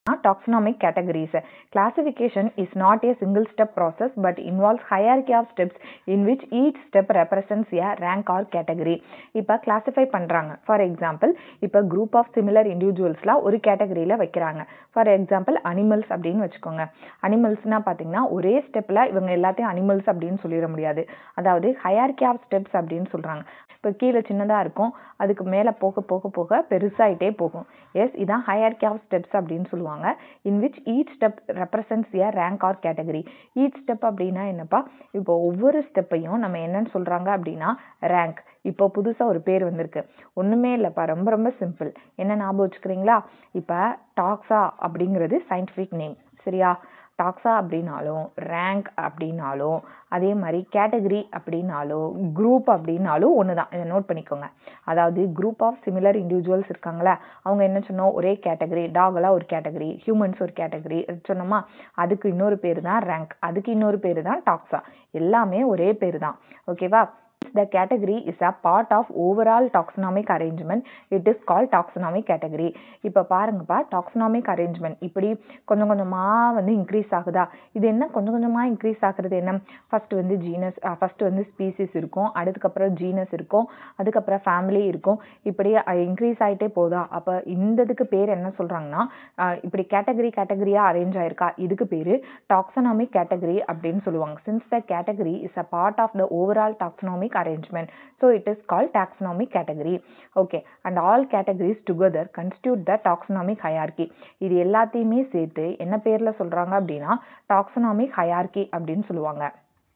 taxonomic categories. Classification is not a single step process but involves hierarchy of steps in which each step represents a rank or category. இப்போ classify பண்ணுறாங்க for example இப்போ group of similar இண்டிவிஜுவல்ஸ்லாம் ஒரு கேட்டகரியில் வைக்கிறாங்க for example animals அப்படின்னு வச்சுக்கோங்க அனிமல்ஸ்னால் பார்த்தீங்கன்னா ஒரே ஸ்டெப்பில் இவங்க எல்லாத்தையும் அனிமல்ஸ் அப்படின்னு சொல்லிட முடியாது அதாவது ஹையார்கி ஆஃப் ஸ்டெப்ஸ் அப்படின்னு சொல்கிறாங்க இப்போ கீழே சின்னதாக இருக்கும் அதுக்கு மேலே போக போக போக பெருசாயிட்டே போகும் எஸ் இதான் ஹையார்கி ஆஃப் ஸ்டெப்ஸ் அப்படின்னு சொல்லுவாங்க in which each step represents a rank or category each step அப்படின்னா என்னப்பா இப்போ ஒவ்வொரு ஸ்டெப்பையும் நம்ம என்னன்னு சொல்கிறாங்க அப்படின்னா ரேங்க் இப்போ புதுசாக ஒரு பேர் வந்திருக்கு ஒன்றுமே இல்லைப்பா ரொம்ப ரொம்ப சிம்பிள் என்ன ஞாபகம் வச்சுக்கிறீங்களா இப்போ டாக்ஸா அப்படிங்கிறது சயின்டிஃபிக் நேம் சரியா டாக்ஸா அப்படின்னாலும் ரேங்க் அப்படின்னாலும் அதே மாதிரி கேட்டகரி அப்படின்னாலும் குரூப் அப்படின்னாலும் ஒன்று தான் இதை நோட் பண்ணிக்கோங்க அதாவது குரூப் ஆஃப் சிமிலர் இண்டிவிஜுவல்ஸ் இருக்காங்களே அவங்க என்ன சொன்னோம் ஒரே கேட்டகரி டாகெல்லாம் ஒரு கேட்டகரி ஹியூமன்ஸ் ஒரு கேட்டகரி சொன்னோமா அதுக்கு இன்னொரு பேர் தான் ரேங்க் அதுக்கு இன்னொரு பேர் தான் டாக்ஸா எல்லாமே ஒரே பேர் தான் ஓகேவா the category is a part of overall taxonomic arrangement it is called taxonomic category இப்போ பாருங்கப்பா taxonomic arrangement இப்படி கொஞ்சம் கொஞ்சமாக வந்து இன்க்ரீஸ் ஆகுதா இது என்ன கொஞ்சம் கொஞ்சமாக இன்க்ரீஸ் ஆகுறது என்ன ஃபர்ஸ்ட் வந்து ஜீனஸ் ஃபர்ஸ்ட் வந்து ஸ்பீசிஸ் இருக்கும் அதுக்கப்புறம் ஜீனஸ் இருக்கும் அதுக்கப்புறம் ஃபேமிலி இருக்கும் இப்படி இன்க்ரீஸ் ஆகிட்டே போதா அப்போ இந்த இதுக்கு பேர் என்ன சொல்கிறாங்கன்னா இப்படி கேட்டகரி கேட்டகரியாக அரேஞ்ச் ஆயிருக்கா இதுக்கு பேர் டாக்ஸனாமிக் கேட்டகரி அப்படின்னு சொல்லுவாங்க since the category is a part of the overall taxonomic arrangement. So it is called taxonomic category. Okay. And all categories together constitute the taxonomic hierarchy. இது எல்லாத்தையுமே சேர்த்து என்ன பேர்ல சொல்றாங்க அப்படின்னா taxonomic hierarchy அப்படின்னு சொல்லுவாங்க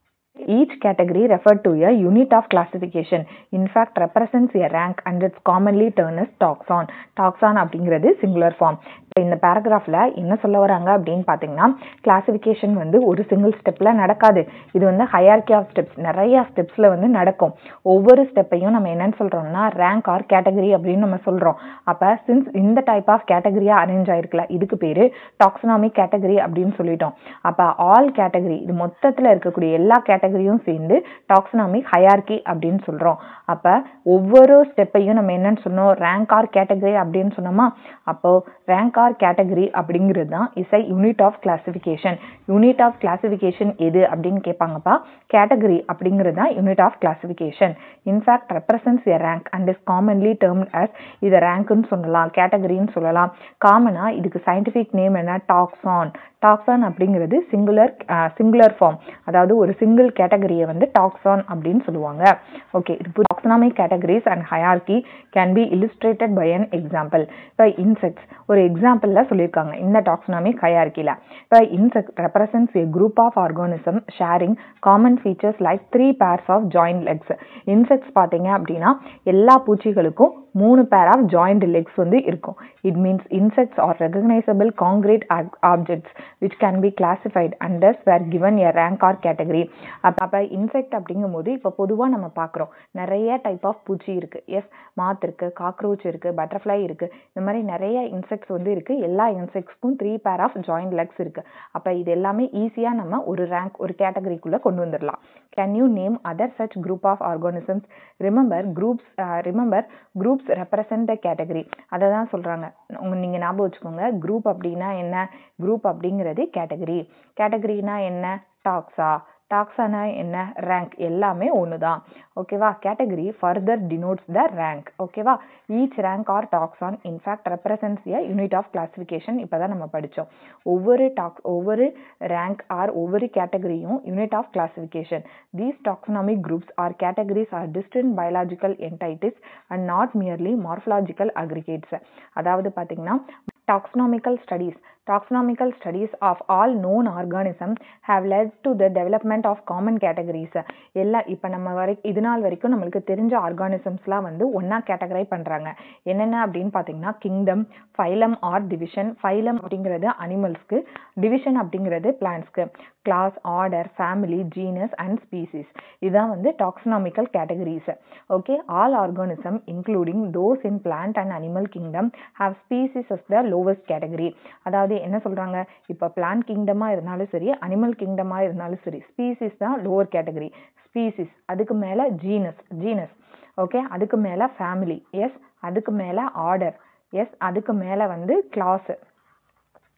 Each category referred to a unit of classification. In fact, represents a rank and it's commonly termed as taxon. Taxon அப்படிங்கிறது singular form. இந்த பேராகிராஃபில் என்ன சொல்ல வராங்க அப்படின்னு பார்த்தீங்கன்னா கிளாசிஃபிகேஷன் வந்து ஒரு சிங்கிள் ஸ்டெப்பில் நடக்காது இது வந்து ஹையார்கி ஆஃப் ஸ்டெப்ஸ் நிறைய ஸ்டெப்ஸில் வந்து நடக்கும் ஒவ்வொரு ஸ்டெப்பையும் நம்ம என்னன்னு சொல்கிறோம்னா ரேங்க் ஆர் கேட்டகரி அப்படின்னு நம்ம சொல்கிறோம் அப்போ சின்ஸ் இந்த டைப் ஆஃப் கேட்டகரியாக அரேஞ்ச் ஆயிருக்கல இதுக்கு பேர் டாக்ஸனாமிக் கேட்டகரி அப்படின்னு சொல்லிட்டோம் அப்போ ஆல் கேட்டகரி இது மொத்தத்தில் இருக்கக்கூடிய எல்லா கேட்டகரியும் சேர்ந்து டாக்ஸனாமிக் ஹையார்கி அப்படின்னு சொல்கிறோம் அப்போ ஒவ்வொரு ஸ்டெப்பையும் நம்ம என்னன்னு சொன்னோம் ரேங்க் ஆர் கேட்டகரி அப்படின்னு சொன்னோமா அப்போ ரேங்க் ஆர் கேட்டகரி அப்படிங்கிறது தான் is a unit of classification unit of classification எது அப்படின்னு கேட்பாங்கப்பா கேட்டகரி அப்படிங்கிறது தான் unit of classification in fact represents a rank and is commonly termed as இதை ரேங்க்னு சொல்லலாம் கேட்டகரின்னு சொல்லலாம் காமனாக இதுக்கு சயின்டிஃபிக் நேம் என்ன டாக்ஸான் டாக்ஸான் அப்படிங்கிறது சிங்குலர் சிங்குலர் ஃபார்ம் அதாவது ஒரு சிங்கிள் கேட்டகரியை வந்து டாக்ஸான் அப்படின்னு சொல்லுவாங்க ஓகே இப்போ taxonomic categories and hierarchy can be illustrated by an example இப்போ இன்செக்ட்ஸ் ஒரு எக்ஸாம்பிளில் சொல்லியிருக்காங்க இந்த டாக்ஸனாமிக் ஹயார்கியில் இப்போ insect represents a group of organism sharing common features like three pairs of joint legs insects பார்த்தீங்க அப்படின்னா எல்லா பூச்சிகளுக்கும் மூணு பேர் ஆஃப் ஜாயிண்ட் லெக்ஸ் வந்து இருக்கும் it means insects are recognisable concrete objects which can be classified and thus were given a rank or category அப்போ அப்போ insect அப்படிங்கும்போது இப்போ பொதுவாக நம்ம பார்க்குறோம் நிறைய டைப் ஆஃப் பூச்சி இருக்குது எஸ் மாத் இருக்குது காக்ரோச் இருக்குது பட்டர்ஃப்ளை இருக்குது இந்த மாதிரி நிறைய இன்செக்ட்ஸ் வந்து இருக்குது எல்லா இன்செக்ட்ஸ்க்கும் three pair of joint legs இருக்குது அப்போ இது எல்லாமே ஈஸியாக நம்ம ஒரு ரேங்க் ஒரு கேட்டகரிக்குள்ளே கொண்டு வந்துடலாம் can you name other such group of organisms remember groups remember groups represent the category அதை தான் சொல்கிறாங்க உங்க நீங்கள் ஞாபகம் வச்சுக்கோங்க குரூப் அப்படின்னா என்ன குரூப் அப்படிங்கிறது கேட்டகரி கேட்டகரினா என்ன டாக்ஸா டாக்ஸானா என்ன ரேங்க் எல்லாமே ஒன்று தான் ஓகேவா category further denotes the rank ஓகேவா each rank or taxon in fact represents a unit of classification இப்போ தான் நம்ம படித்தோம் ஒவ்வொரு டாக்ஸ் ஒவ்வொரு ரேங்க் ஆர் ஒவ்வொரு கேட்டகரியும் unit of classification these taxonomic groups or categories are distant biological entities and not merely morphological aggregates அதாவது பார்த்தீங்கன்னா taxonomical studies taxonomical studies of all known organisms have led to the development of common categories எல்லா இப்போ நம்ம வரை இது நாள் வரைக்கும் நம்மளுக்கு தெரிஞ்ச ஆர்கானிசம்ஸ்லாம் வந்து ஒன்றா கேட்டகரை பண்ணுறாங்க என்னென்ன அப்படின்னு பார்த்தீங்கன்னா kingdom phylum or division phylum அப்படிங்கிறது அனிமல்ஸ்க்கு டிவிஷன் அப்படிங்கிறது பிளான்ஸ்க்கு class order family genus and species இதுதான் வந்து taxonomical categories okay all organism including those in plant and animal kingdom have species as the lowest category அதாவது என்ன சொல்கிறாங்க இப்போ பிளான்ட் கிங்டமாக இருந்தாலும் சரி அனிமல் கிங்டமாக இருந்தாலும் சரி ஸ்பீசிஸ் தான் லோவர் கேட்டகரி ஸ்பீசிஸ் அதுக்கு மேலே ஜீனஸ் ஜீனஸ் ஓகே அதுக்கு மேலே ஃபேமிலி எஸ் அதுக்கு மேலே ஆர்டர் எஸ் அதுக்கு மேலே வந்து கிளாஸு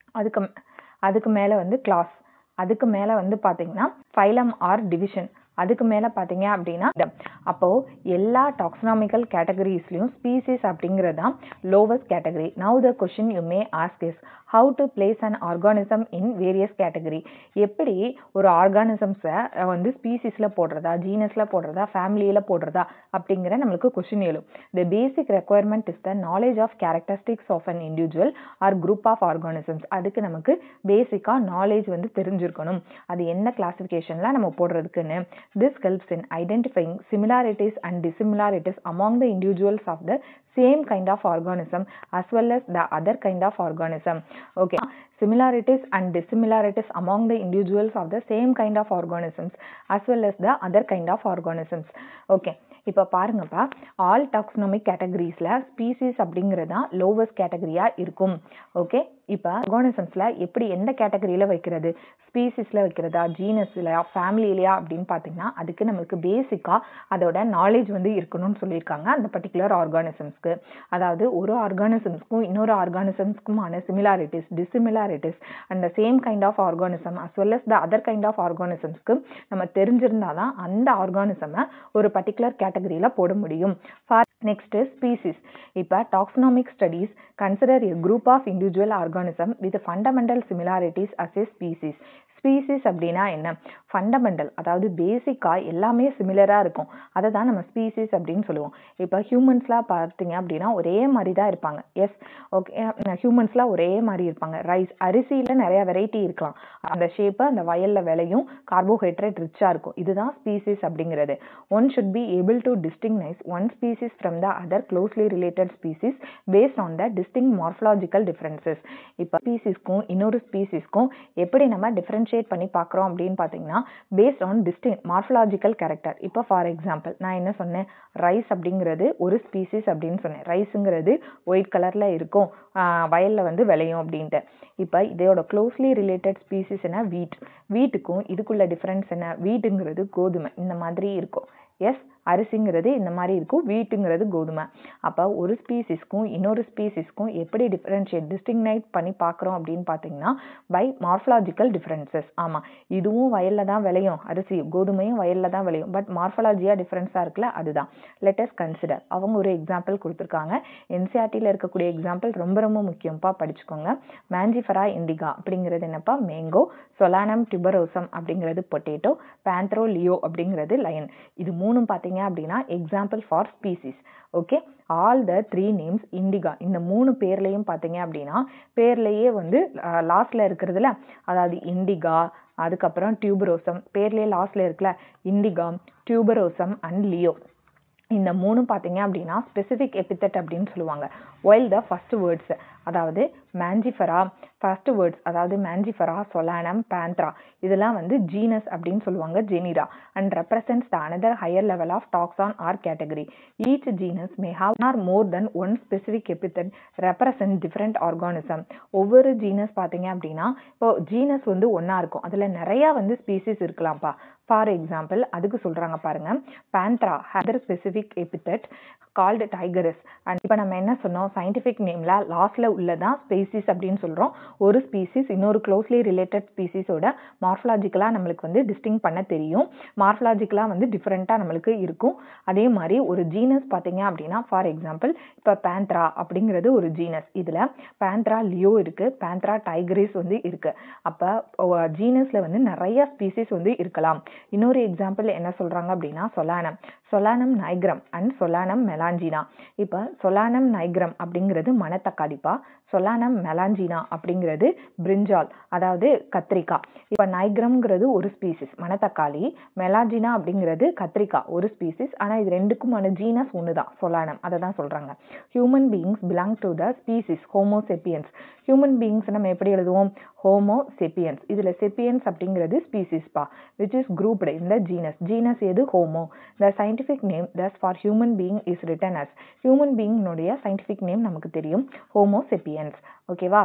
அதுக்கு அதுக்கு மேலே வந்து கிளாஸ் அதுக்கு மேலே வந்து பார்த்தீங்கன்னா ஃபைலம் ஆர் டிவிஷன் அதுக்கு மேலே பார்த்தீங்க அப்படின்னா அப்போது எல்லா டாக்ஸனாமிக்கல் கேட்டகரிஸ்லையும் ஸ்பீசிஸ் அப்படிங்கிறது தான் lowest category now the question you may ask is how to place an organism in various category எப்படி ஒரு ஆர்கானிசம்ஸை வந்து ஸ்பீசிஸில் போடுறதா ஜீனஸில் போடுறதா ஃபேமிலியில் போடுறதா அப்படிங்கிற நம்மளுக்கு கொஷின் எழும் the basic requirement is the knowledge of characteristics of an individual or group of organisms அதுக்கு நமக்கு பேசிக்காக நாலேஜ் வந்து தெரிஞ்சிருக்கணும் அது என்ன கிளாசிஃபிகேஷனில் நம்ம போடுறதுக்குன்னு This helps in identifying similarities and dissimilarities among the individuals of the same kind of organism as well as the other kind of organism. Okay. Similarities and dissimilarities among the individuals of the same kind of organisms as well as the other kind of organisms. Okay. இப்போ பாருங்கப்பா all taxonomic கேட்டகரிஸில் species அப்படிங்கிறது தான் lowest கேட்டகரியாக இருக்கும் okay இப்போ ஆர்கானிசம்ஸில் எப்படி எந்த கேட்டகரியில் வைக்கிறது ஸ்பீசிஸில் வைக்கிறதா ஜீனஸ்லையா ஃபேமிலிலையா அப்படின்னு பார்த்தீங்கன்னா அதுக்கு நம்மளுக்கு பேசிக்காக அதோட நாலேஜ் வந்து இருக்கணும்னு சொல்லியிருக்காங்க அந்த பர்டிகுலர் ஆர்கானிசம்ஸ்க்கு அதாவது ஒரு ஆர்கானிசம்ஸ்க்கும் இன்னொரு ஆர்கானிசம்ஸ்க்குமான similarities dissimilarities and same kind of organism as well as the other kind of ஆர்கானிசம்ஸ்க்கு நம்ம தெரிஞ்சிருந்தா தான் அந்த ஆர்கானிசமை ஒரு பர்டிகுலர் கேட்டகரியில் போட முடியும் ஃபார் நெக்ஸ்ட் ஸ்பீசிஸ் இப்போ taxonomic studies consider a group of individual organism with fundamental similarities as a species species அப்படின்னா என்ன ஃபண்டமெண்டல் அதாவது பேசிக்காக எல்லாமே சிமிலராக இருக்கும் அதை தான் நம்ம ஸ்பீசிஸ் அப்படின்னு சொல்லுவோம் இப்போ ஹியூமன்ஸ்லாம் பார்த்தீங்க அப்படின்னா ஒரே மாதிரி தான் இருப்பாங்க எஸ் ஓகே ஹியூமன்ஸ்லாம் ஒரே மாதிரி இருப்பாங்க ரைஸ் அரிசியில் நிறைய வெரைட்டி இருக்கலாம் அந்த ஷேப்பு அந்த வயலில் விளையும் கார்போஹைட்ரேட் ரிச்சாக இருக்கும் இதுதான் ஸ்பீசிஸ் அப்படிங்கிறது one should be able to distinguish one species from the other closely related species based on the distinct morphological differences இப்போ ஸ்பீசிஸ்க்கும் இன்னொரு ஸ்பீசிஸ்க்கும் எப்படி நம்ம டிஃப்ரென்ஷியேட் பண்ணி பார்க்குறோம் அப்படின்னு பார்த்தீங்கன்னா based on distinct morphological character இப்போ ஃபார் எக்ஸாம்பிள் நான் என்ன சொன்னேன் ரைஸ் அப்படிங்கிறது ஒரு ஸ்பீசிஸ் அப்படின்னு சொன்னேன் ரைஸுங்கிறது ஒயிட் கலரில் இருக்கும் வயலில் வந்து விளையும் அப்படின்ட்டு இப்போ இதோட க்ளோஸ்லி ரிலேட்டட் ஸ்பீசிஸ் என்ன வீட் வீட்டுக்கும் இதுக்குள்ள டிஃப்ரென்ஸ் என்ன வீட்டுங்கிறது கோதுமை இந்த மாதிரி இருக்கும் எஸ் அரிசிங்கிறது இந்த மாதிரி இருக்கும் வீட்டுங்கிறது கோதுமை அப்போ ஒரு ஸ்பீசிஸ்க்கும் இன்னொரு ஸ்பீசிஸ்க்கும் எப்படி டிஃப்ரென்ஷியேட் டிஸ்டிங்னைட் பண்ணி பார்க்குறோம் அப்படின்னு பார்த்தீங்கன்னா பை மார்ஃபலாஜிக்கல் டிஃப்ரென்சஸ் ஆமாம் இதுவும் வயலில் தான் விளையும் அரிசி கோதுமையும் வயலில் தான் விளையும் பட் மார்ஃபலாஜியாக டிஃப்ரென்ஸாக இருக்குல்ல அதுதான் லெட்டஸ் கன்சிடர் அவங்க ஒரு எக்ஸாம்பிள் கொடுத்துருக்காங்க என்சிஆர்டியில் இருக்கக்கூடிய எக்ஸாம்பிள் ரொம்ப ரொம்ப முக்கியம்ப்பா படிச்சுக்கோங்க மேஞ்சிஃபரா இண்டிகா அப்படிங்கிறது என்னப்பா மேங்கோ சொலானம் டியூபரோசம் அப்படிங்கிறது பொட்டேட்டோ பேந்த்ரோ லியோ அப்படிங்கிறது லயன் இது மூணும் பார்த்தீங்க அப்படின்னா example for species okay all the three names indica இந்த மூணு பேர்லையும் பார்த்தீங்க அப்படின்னா பேர்லேயே வந்து லாஸ்ட்ல இருக்கிறதுல அதாவது இண்டிகா அதுக்கப்புறம் டியூபரோசம் பேர்லேயே லாஸ்ட்ல இருக்குல்ல இண்டிகா டியூபரோசம் அண்ட் லியோ இந்த மூணும் பார்த்தீங்க அப்படின்னா ஸ்பெசிஃபிக் எபித்தட் அப்படின்னு சொல்லுவாங்க ஒயில் த ஃபர்ஸ்ட் வேர்ட்ஸ் அதாவது மேஞ்சிஃபரா ஃபர்ஸ்ட் வேர்ட்ஸ் அதாவது மேஞ்சிஃபரா சொலானம் பேந்த்ரா இதெல்லாம் வந்து ஜீனஸ் அப்படின்னு சொல்லுவாங்க genera and represents the another higher level of taxon or category each genus may have or more than one specific epithet represent different organism ஒவ்வொரு genus பார்த்தீங்க அப்படின்னா இப்போ genus வந்து ஒன்றா இருக்கும் அதில் நிறையா வந்து ஸ்பீசிஸ் இருக்கலாம்ப்பா ஃபார் எக்ஸாம்பிள் அதுக்கு சொல்கிறாங்க பாருங்க Panthera has another specific epithet called tigris and இப்போ நம்ம என்ன சொன்னோம் சயின்டிஃபிக் நேமில் லாஸ்ட்டில் உள்ளதான் ஸ்பீசிஸ் அப்படின்னு சொல்கிறோம் ஒரு ஸ்பீசிஸ் இன்னொரு க்ளோஸ்லி ரிலேட்டட் ஸ்பீசிஸோட மார்ஃபலாஜிக்கலாக நம்மளுக்கு வந்து டிஸ்டிங் பண்ண தெரியும் மார்ஃபலாஜிக்கலாக வந்து டிஃப்ரெண்ட்டாக நம்மளுக்கு இருக்கும் அதே மாதிரி ஒரு ஜீனஸ் பார்த்தீங்க அப்படின்னா ஃபார் எக்ஸாம்பிள் இப்போ பேந்த்ரா அப்படிங்கிறது ஒரு ஜீனஸ் இதில் பேந்த்ரா லியோ இருக்குது பேந்த்ரா டைகரிஸ் வந்து இருக்குது அப்போ ஜீனஸில் வந்து நிறைய ஸ்பீசிஸ் வந்து இருக்கலாம் இன்னொரு எக்ஸாம்பிள் என்ன சொல்கிறாங்க அப்படின்னா சொலானம் சொலானம் நைக்ரம் அண்ட் சொலானம் மெலாஞ்சினா இப்போ சொலானம் நைக்ரம் அப்படிங்கிறது மணத்தக்காளிப்பா சொலானம் மெலாஞ்சினா அப்படிங்கிறது பிரிஞ்சால் அதாவது கத்திரிக்காய் இப்போ நைக்ரம்ங்கிறது ஒரு ஸ்பீசிஸ் மணத்தக்காளி மெலாஞ்சினா அப்படிங்கிறது கத்திரிக்காய் ஒரு ஸ்பீசிஸ் ஆனால் இது ரெண்டுக்குமான ஜீனஸ் ஒன்று தான் சொலானம் அதை தான் சொல்கிறாங்க human beings belong to the species Homo sapiens human beings நம்ம எப்படி எழுதுவோம் ஹோமோ செப்பியன்ஸ் இதில் செப்பியன்ஸ் அப்படிங்கிறது ஸ்பீசிஸ்பா விச் இஸ் குரூப்டு இந்த ஜீனஸ் ஜீனஸ் எது Homo the scientific name thus for human being is written as human பீயிங்னுடைய சயின்டிஃபிக் நேம் நமக்கு தெரியும் ஹோமோ செப்பியன்ஸ் ஓகேவா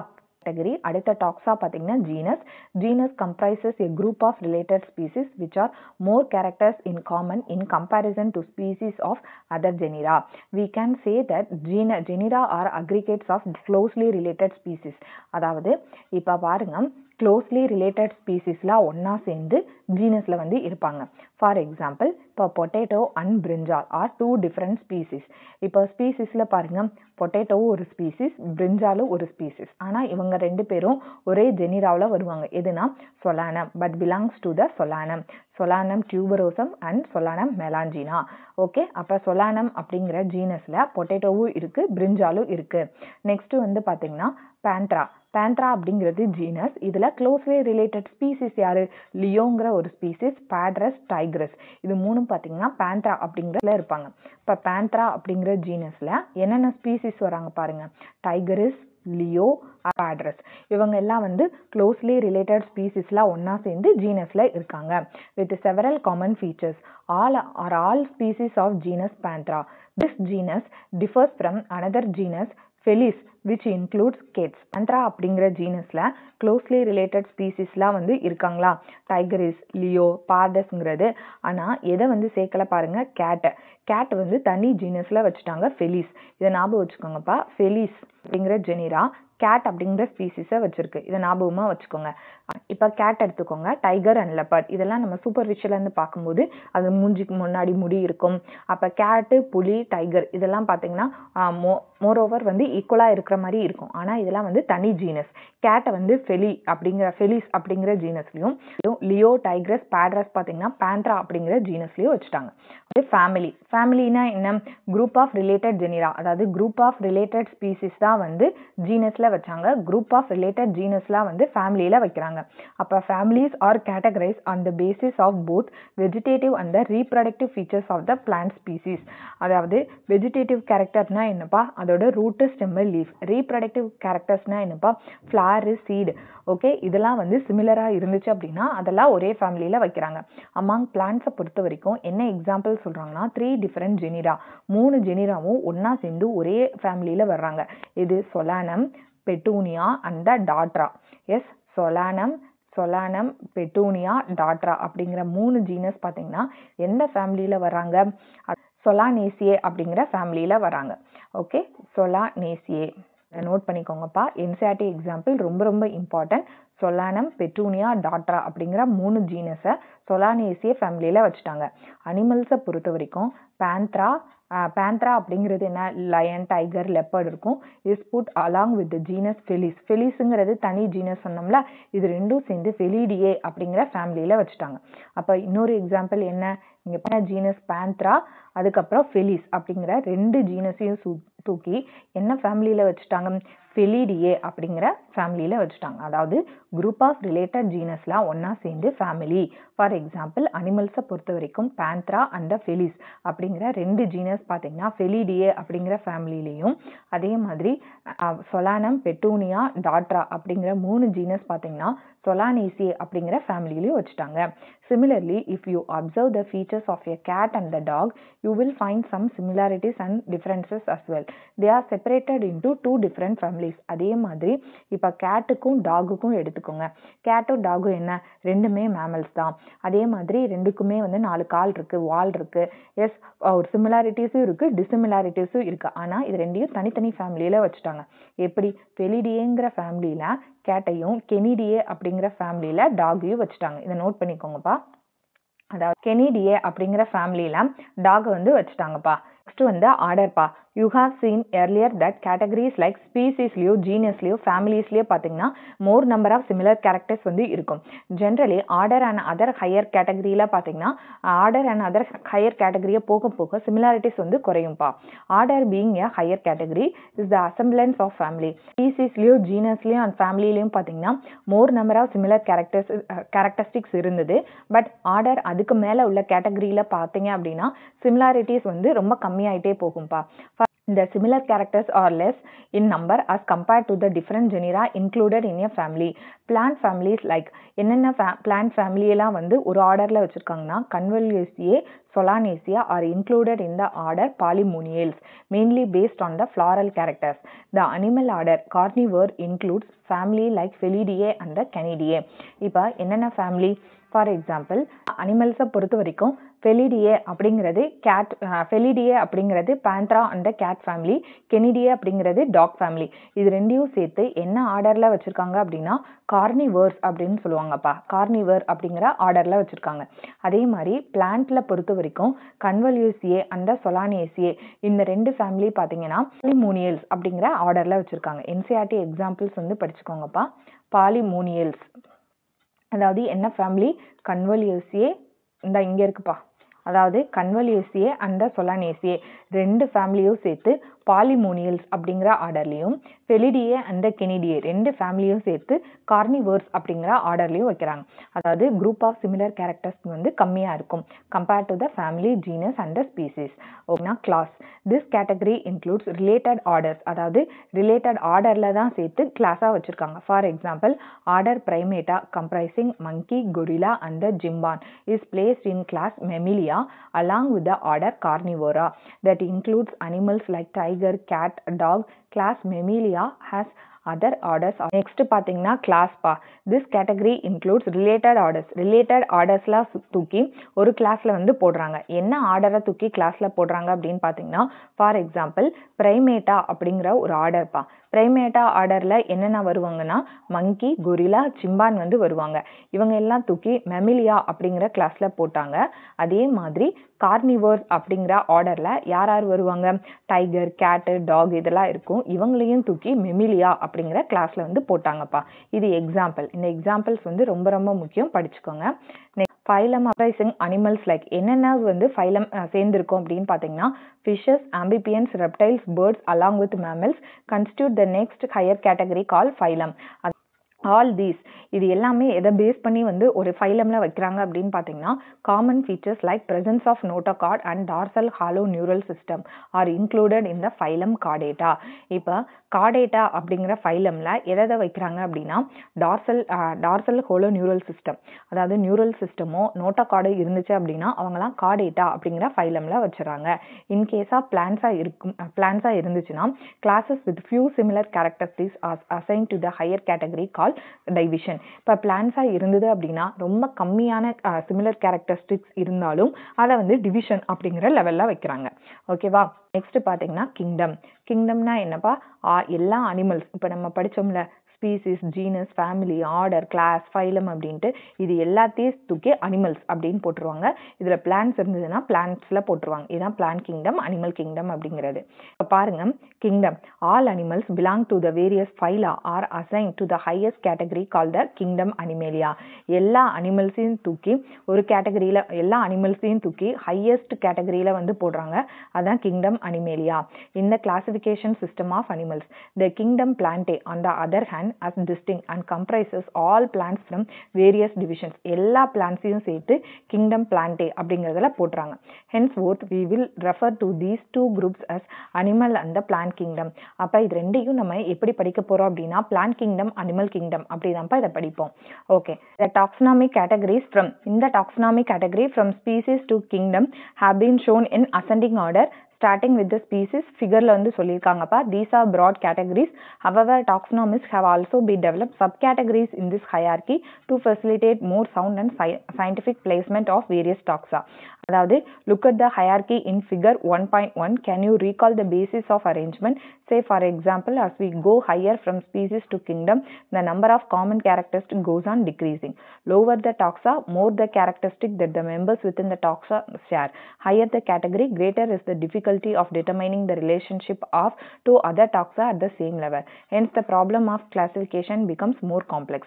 கேட்டகரி அடுத்த டாக்ஸா பார்த்தீங்கன்னா genus genus comprises a group of related species which are more characters in common in comparison to species of other genera we can say that gene genera are aggregates of closely related species அதாவது இப்போ பாருங்க closely related ஸ்பீசிஸ்லாம் ஒன்றா சேர்ந்து ஜீனஸில் வந்து இருப்பாங்க for example இப்போ potato and brinjal are two different species இப்போ ஸ்பீசிஸில் பாருங்க பொட்டேட்டோவும் ஒரு ஸ்பீசிஸ் பிரிஞ்சாலும் ஒரு ஸ்பீசிஸ் ஆனால் இவங்க ரெண்டு பேரும் ஒரே ஜெனிராவில் வருவாங்க எதுனா Solanum but belongs to the Solanum Solanum tuberosum and Solanum melongena okay அப்போ சொலானம் அப்படிங்கிற ஜீனஸில் பொட்டேட்டோவும் இருக்குது பிரிஞ்சாலும் இருக்குது நெக்ஸ்ட்டு வந்து பார்த்தீங்கன்னா பேண்ட்ரா பேண்ட்ரா அப்படிங்கிறது ஜீனஸ் இதில் க்ளோஸ்லி ரிலேட்டட் ஸ்பீசிஸ் யாரு லியோங்கிற ஒரு ஸ்பீசிஸ் பேட்ரஸ் டைக்ரஸ் இது மூணும் பார்த்தீங்கன்னா பேண்ட்ரா அப்படிங்கிறதுல இருப்பாங்க இப்போ பேண்ட்ரா அப்படிங்கிற ஜீனஸில் என்னென்ன ஸ்பீசிஸ் வராங்க பாருங்க டைகரிஸ் லியோ பேட்ரஸ் இவங்க எல்லாம் வந்து க்ளோஸ்லி ரிலேட்டட் ஸ்பீசிஸ்லாம் ஒன்றா சேர்ந்து ஜீனஸில் இருக்காங்க with several common features all are all species of genus Panthera this genus differs from another genus Felis which includes cats Panthera அப்படிங்கிற ஜீனஸில் க்ளோஸ்லி ரிலேட்டட் ஸ்பீசிஸ்லாம் வந்து இருக்காங்களா டைகரிஸ் லியோ பார்டஸ்ங்கிறது ஆனால் எதை வந்து சேர்க்கல பாருங்க கேட்டை கேட் வந்து தனி ஜீனஸில் வச்சுட்டாங்க ஃபெலிஸ் இதை ஞாபகம் வச்சுக்கோங்கப்பா ஃபெலிஸ் அப்படிங்கிற ஜெனிரா கேட் அப்படிங்கிற ஸ்பீசிஸை வச்சிருக்கு இதை ஞாபகமாக வச்சுக்கோங்க இப்போ கேட் எடுத்துக்கோங்க டைகர் அண்ட் லெப்பர்ட் இதெல்லாம் நம்ம சூப்பர்ஃபிஷியலேருந்து பார்க்கும்போது அது மூஞ்சிக்கு முன்னாடி முடி இருக்கும் அப்போ கேட்டு புலி டைகர் இதெல்லாம் பார்த்தீங்கன்னா மோ மோரோவர் வந்து ஈக்குவலாக இருக்கிற மாதிரி இருக்கும் ஆனால் இதெல்லாம் வந்து தனி ஜீனஸ் கேட்டை வந்து ஃபெலி அப்படிங்கிற ஃபெலிஸ் அப்படிங்கிற ஜீனஸ்லையும் லியோ டைக்ரஸ் பேட்ரஸ் பார்த்தீங்கன்னா பேண்ட்ரா அப்படிங்கிற ஜீனஸ்லையும் வச்சுட்டாங்க அது ஃபேமிலி ஃபேமிலினா என்ன குரூப் ஆஃப் ரிலேட்டட் ஜெனிரா அதாவது குரூப் ஆஃப் ரிலேட்டட் ஸ்பீசிஸ் தான் வந்து ஜீனஸில் வச்சாங்க குரூப் ஆஃப் ரிலேட்டட் ஜீனஸ்லாம் வந்து ஃபேமிலியில் வைக்கிறாங்க அப்போ families are categorise on the basis of both vegetative and the reproductive features of the plant species அதாவது வெஜிடேட்டிவ் கேரக்டர்னா என்னப்பா அதோட ரூட்டு ஸ்டெம்மு லீஃப் ரீப்ரொடக்டிவ் கேரக்டர்ஸ்னா என்னப்பா ஃப்ளாரு சீடு ஓகே இதெல்லாம் வந்து சிமிலராக இருந்துச்சு அப்படின்னா அதெல்லாம் ஒரே ஃபேமிலியில் வைக்கிறாங்க அமாங் பிளான்ட்ஸை பொறுத்த வரைக்கும் என்ன எக்ஸாம்பிள் சொல்கிறாங்கன்னா த்ரீ டிஃப்ரெண்ட் ஜெனிரா மூணு ஜெனிராவும் ஒன்றா சேர்ந்து ஒரே ஃபேமிலியில் வர்றாங்க இது Solanum Petunia and the Datura yes Solanum Solanum Petunia Datura அப்படிங்கிற மூணு ஜீனஸ் பார்த்தீங்கன்னா எந்த ஃபேமிலியில் வராங்க சொலானேசியே அப்படிங்கிற ஃபேமிலியில் வராங்க ஓகே சொலானேசியே நோட் பண்ணிக்கோங்கப்பா என்சிஆர்டி எக்ஸாம்பிள் ரொம்ப ரொம்ப இம்பார்ட்டன்ட் சொலானம் பெட்டூனியா டாட்ரா அப்படிங்கிற மூணு ஜீனஸை சொலானேசிய ஃபேமிலியில் வச்சுட்டாங்க அனிமல்ஸை பொறுத்த வரைக்கும் பேந்த்ரா பேந்த்ரா அப்படிங்கிறது என்ன லயன் டைகர் லெப்பர்ட் இருக்கும் is put along with genus Felis ஃபெலிஸுங்கிறது தனி ஜீனஸ் சொன்னோம்ல இது ரெண்டும் சேர்ந்து ஃபெலிடியே அப்படிங்கிற ஃபேமிலியில் வச்சுட்டாங்க அப்போ இன்னொரு எக்ஸாம்பிள் என்ன இங்கே பண்ண ஜீனஸ் பேந்த்ரா அதுக்கப்புறம் ஃபெலிஸ் அப்படிங்கிற ரெண்டு ஜீனஸையும் சூ தூக்கி என்ன ஃபேமிலியில் வச்சுட்டாங்க ஃபெலிடியே அப்படிங்கிற ஃபேமிலியில் வச்சுட்டாங்க அதாவது குரூப் ஆஃப் ரிலேட்டட் ஜீனஸ்லாம் ஒன்றா சேர்ந்து ஃபேமிலி ஃபார் எக்ஸாம்பிள் அனிமல்ஸை பொறுத்த வரைக்கும் பேந்த்ரா அண்ட் ஃபெலிஸ் அப்படிங்கிற ரெண்டு ஜீனஸ் பார்த்தீங்கன்னா ஃபெலிடியே அப்படிங்கிற ஃபேமிலிலையும் அதே மாதிரி சொலானம் பெட்டூனியா டாட்ரா அப்படிங்கிற மூணு ஜீனஸ் பார்த்தீங்கன்னா சொலானேசி அப்படிங்கிற ஃபேமிலிலையும் வச்சுட்டாங்க similarly if you observe the features of a cat and the dog you will find some similarities and differences as well they are separated into two different families அதே மாதிரி இப்போ கேட்டுக்கும் டாகுக்கும் எடுத்துக்கோங்க கேட்டும் டாகும் என்ன ரெண்டுமே மேமல்ஸ் தான் அதே மாதிரி ரெண்டுக்குமே வந்து நாலு கால் இருக்கு வால் இருக்கு எஸ் ஒரு சிமிலாரிட்டிஸும் இருக்கு டிசிமிலாரிட்டிஸும் இருக்கு ஆனால் இது ரெண்டையும் தனித்தனி ஃபேமிலியில் வச்சுட்டாங்க எப்படி பெலிடியேங்கிற ஃபேமிலியில் கேட்டையும் கெனிடியே அப்படிங்கிற ஃபேமிலியில் டாகையும் வச்சுட்டாங்க இதை நோட் பண்ணிக்கோங்கப்பா அதாவது கெனிடியே அப்படிங்கிற ஃபேமிலியில் டாக் வந்து வச்சுட்டாங்கப்பா நெக்ஸ்ட் வந்து ஆர்டர்ப்பா you have seen earlier that categories like ஸ்பீசிஸ்லையோ ஜீனஸ்லையோ ஃபேமிலிஸ்லையோ பார்த்தீங்கன்னா more number of similar characters வந்து இருக்கும் generally order and other higher கேட்டகரியில் பார்த்தீங்கன்னா ஆர்டர் அண்ட் அதர் ஹையர் கேட்டகரியை போக போக சிமிலாரிட்டிஸ் வந்து குறையும்ப்பா order being a higher category is the resemblance of family ஸ்பீசிஸ்லையோ ஜீனஸ்லையும் அண்ட் ஃபேமிலிலையும் பார்த்தீங்கன்னா more number of similar characters characteristics இருந்தது பட் ஆர்டர் அதுக்கு மேலே உள்ள கேட்டகரியில் பார்த்தீங்க அப்படின்னா சிமிலாரிட்டிஸ் வந்து ரொம்ப கம்மியாயிட்டே போகும்ப்பா The similar characters are less in number as compared to the different genera included in a family. Plant families like என்னென்ன plant family எல்லாம் வந்து ஒரு ஆர்டரில் வச்சுருக்காங்கன்னா கன்வல்யூசியே Solanaceae are included in the order Polymuniales, mainly based on the floral characters. The animal order carnivore includes family like Felidae and the Canidae. இப்போ என்னென்ன family for example அனிமல்ஸை பொறுத்த வரைக்கும் ஃபெலிடியே அப்படிங்கிறது கேட் ஃபெலிடியே அப்படிங்கிறது Panthera and cat family Canidae அப்படிங்கிறது dog family இது ரெண்டையும் சேர்த்து என்ன ஆர்டரில் வச்சுருக்காங்க அப்படின்னா கார்னிவர்ஸ் அப்படின்னு சொல்லுவாங்கப்பா கார்னிவர் அப்படிங்கிற ஆர்டரில் வச்சுருக்காங்க அதே மாதிரி பிளான்ட்டில் பொறுத்த வரைக்கும் கன்வல்யூசியே அந்த சொலானேசியே இந்த ரெண்டு ஃபேமிலி பார்த்தீங்கன்னா பாலிமோனியல்ஸ் அப்படிங்கிற ஆர்டரில் வச்சுருக்காங்க என்சிஆர்டி எக்ஸாம்பிள்ஸ் வந்து படிச்சுக்கோங்கப்பா பாலிமோனியல்ஸ் அதாவது என்ன ஃபேமிலி கன்வல்யூசியே இந்த இங்கே இருக்குப்பா அதாவது கன்வல்யூசியே அண்ட் சொலானேசியே ரெண்டு ஃபேமிலியும் சேர்த்து பாலிமோனியல்ஸ் அப்படிங்கிற ஆர்டர்லையும் ஃபெலிடியே அண்ட் கெனிடியே ரெண்டு ஃபேமிலியும் சேர்த்து கார்னிவர்ஸ் அப்படிங்கிற ஆர்டர்லையும் வைக்கிறாங்க அதாவது குரூப் ஆஃப் சிமிலர் கேரக்டர்ஸ் வந்து கம்மியாக இருக்கும் compared to the family genus and species ஓகேனா class this category includes related orders அதாவது ரிலேட்டட் ஆர்டரில் தான் சேர்த்து கிளாஸாக வச்சுருக்காங்க for example order Primata comprising monkey gorilla and chimpanzee is placed in class Mammalia along with the order Carnivora that includes animals like tiger, cat, dog. Class Mammalia has other orders. Next பார்த்தீங்கன்னா class பா this category includes related orders. related ordersலாம் தூக்கி ஒரு கிளாஸ்ல வந்து போடுறாங்க என்ன ஆர்டரை தூக்கி கிளாஸ்ல போடுறாங்க அப்படின்னு பார்த்தீங்கன்னா ஃபார் எக்ஸாம்பிள் பிரைமேட்டா அப்படிங்கிற ஒரு ஆர்டர் பா பிரைமேட்டா ஆர்டரில் என்னென்ன வருவாங்கன்னா மங்கி கொரிலா சிம்பான் வந்து வருவாங்க இவங்க எல்லாம் தூக்கி மெமிலியா அப்படிங்கிற கிளாஸில் போட்டாங்க அதே மாதிரி கார்னிவர்ஸ் அப்படிங்கிற ஆர்டரில் யார் யார் வருவாங்க டைகர் கேட்டு டாக் இதெல்லாம் இருக்கும் இவங்களையும் தூக்கி மெமிலியா அப்படிங்கிற கிளாஸில் வந்து போட்டாங்கப்பா இது எக்ஸாம்பிள் இந்த எக்ஸாம்பிள்ஸ் வந்து ரொம்ப ரொம்ப முக்கியம் படிச்சுக்கோங்க ஃபைலம் அப்ரைசிங் அனிமல்ஸ் லைக் என்னென்ன வந்து ஃபைலம் சேர்ந்துருக்கும் அப்படின்னு பார்த்தீங்கன்னா fishes amphibians reptiles birds along with mammals constitute the next higher category called phylum all these இது எல்லாமே எதை பேஸ் பண்ணி வந்து ஒரு ஃபைலமில் வைக்கிறாங்க அப்படின்னு பார்த்தீங்கன்னா common features like presence of notochord and dorsal hollow neural system are included in the phylum Chordata இப்போ கார்டேட்டா அப்படிங்கிற ஃபைலமில் எதை வைக்கிறாங்க அப்படின்னா dorsal dorsal hollow neural system அதாவது நியூரல் சிஸ்டமோ நோட்டோகார்டு இருந்துச்சு அப்படின்னா அவங்களாம் கார்டேட்டா அப்படிங்கிற ஃபைலமில் வச்சுறாங்க இன்கேஸ் ஆஃப் பிளான்ஸாக இருக்கும் பிளான்ஸாக இருந்துச்சுன்னா classes with few similar characteristics are assign to the higher category called division இப்போ பிளான்ஸாக இருந்தது அப்படின்னா ரொம்ப கம்மியான சிமிலர் கேரக்டரிஸ்டிக்ஸ் இருந்தாலும் அதை வந்து டிவிஷன் அப்படிங்கிற லெவலில் வைக்கிறாங்க ஓகேவா நெக்ஸ்ட் பார்த்தீங்கன்னா கிங்டம் கிங்டம்னா என்னப்பா எல்லா அனிமல்ஸ் இப்போ நம்ம படித்தோம்ல species genus family order class phylum அப்படின்ட்டு இது எல்லாத்தையும் தூக்கி அனிமல்ஸ் அப்படின்னு போட்டுருவாங்க இதில் பிளான்ஸ் இருந்ததுன்னா பிளான்ஸில் போட்டுருவாங்க இதுதான் பிளான் கிங்டம் அனிமல் கிங்டம் அப்படிங்கிறது இப்போ பாருங்க kingdom all animals belong to the various phyla are assign to the highest category called the kingdom Animalia எல்லா அனிமல்ஸையும் தூக்கி ஒரு கேட்டகரியில் எல்லா அனிமல்ஸையும் தூக்கி ஹையஸ்ட் கேட்டகரியில் வந்து போடுறாங்க அதான் கிங்டம் அனிமேலியா இந்த classification system of animals the kingdom Plantae on the other hand as distinct and comprises all plants from various divisions எல்லா பிளான்ஸையும் சேர்த்து கிங்டம் பிளான்டே அப்படிங்கிறதுல போட்டுறாங்க henceforth we will refer to these two groups as animal and the plant kingdom அப்போ இது ரெண்டையும் நம்ம எப்படி படிக்க போகிறோம் அப்படின்னா பிளான்ட் கிங்டம் அனிமல் கிங்டம் அப்படிதான்ப்பா இதை படிப்போம் okay the taxonomic categories from இந்த taxonomic category from species to kingdom have been shown in ascending order starting with the species figureல வந்து சொல்லியிருக்காங்கப்பா these are broad categories however taxonomists have also been developed subcategories in this hierarchy to facilitate more sound and sci scientific placement of various taxa அதாவது look at the hierarchy in figure 1.1 can you recall the basis of arrangement say for example as we go higher from species to kingdom the number of common characteristics goes on decreasing lower the taxa more the characteristic that the members within the taxa share higher the category greater is the difficulty of determining the relationship of two other taxa at the same level hence the problem of classification becomes more complex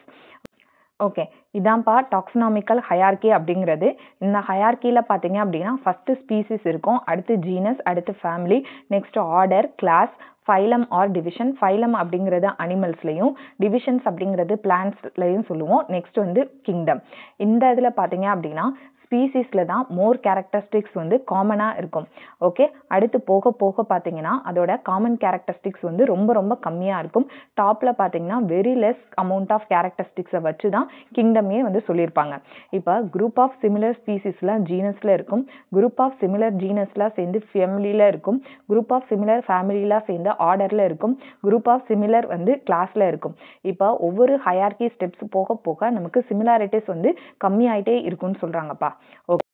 okay இதான்ப்பா taxonomical hierarchy அப்படிங்கிறது இந்த ஹயார்கியில் பார்த்தீங்க அப்படின்னா first species இருக்கும் அடுத்து genus அடுத்து family next order class phylum or division phylum அப்படிங்கிறது அனிமல்ஸ்லையும் டிவிஷன்ஸ் அப்படிங்கிறது பிளான்ஸ்லையும் சொல்லுவோம் நெக்ஸ்ட் வந்து கிங்டம் இந்த இதில் பார்த்தீங்க அப்படின்னா ஸ்பீசிஸில் தான் மோர் கேரக்டரிஸ்டிக்ஸ் வந்து காமனாக இருக்கும் ஓகே அடுத்து போக போக பார்த்தீங்கன்னா அதோட காமன் கேரக்டரிஸ்டிக்ஸ் வந்து ரொம்ப ரொம்ப கம்மியாக இருக்கும் டாப்பில் பார்த்தீங்கன்னா வெரி லெஸ் அமௌண்ட் ஆஃப் கேரக்டரிஸ்டிக்ஸை வச்சு தான் கிங்டமே வந்து சொல்லியிருப்பாங்க இப்போ குரூப் ஆஃப் சிமிலர் ஸ்பீசிஸ்லாம் ஜீனஸில் இருக்கும் குரூப் ஆஃப் சிமிலர் ஜீனஸ்லாம் சேர்ந்து ஃபேமிலியில் இருக்கும் குரூப் ஆஃப் சிமிலர் ஃபேமிலிலாம் சேர்ந்து ஆர்டரில் இருக்கும் குரூப் ஆஃப் சிமிலர் வந்து கிளாஸில் இருக்கும் இப்போ ஒவ்வொரு ஹையார்கி ஸ்டெப்ஸ் போக போக நமக்கு சிமிலாரிட்டிஸ் வந்து கம்மியாயிட்டே இருக்கும்னு சொல்கிறாங்கப்பா ஓகே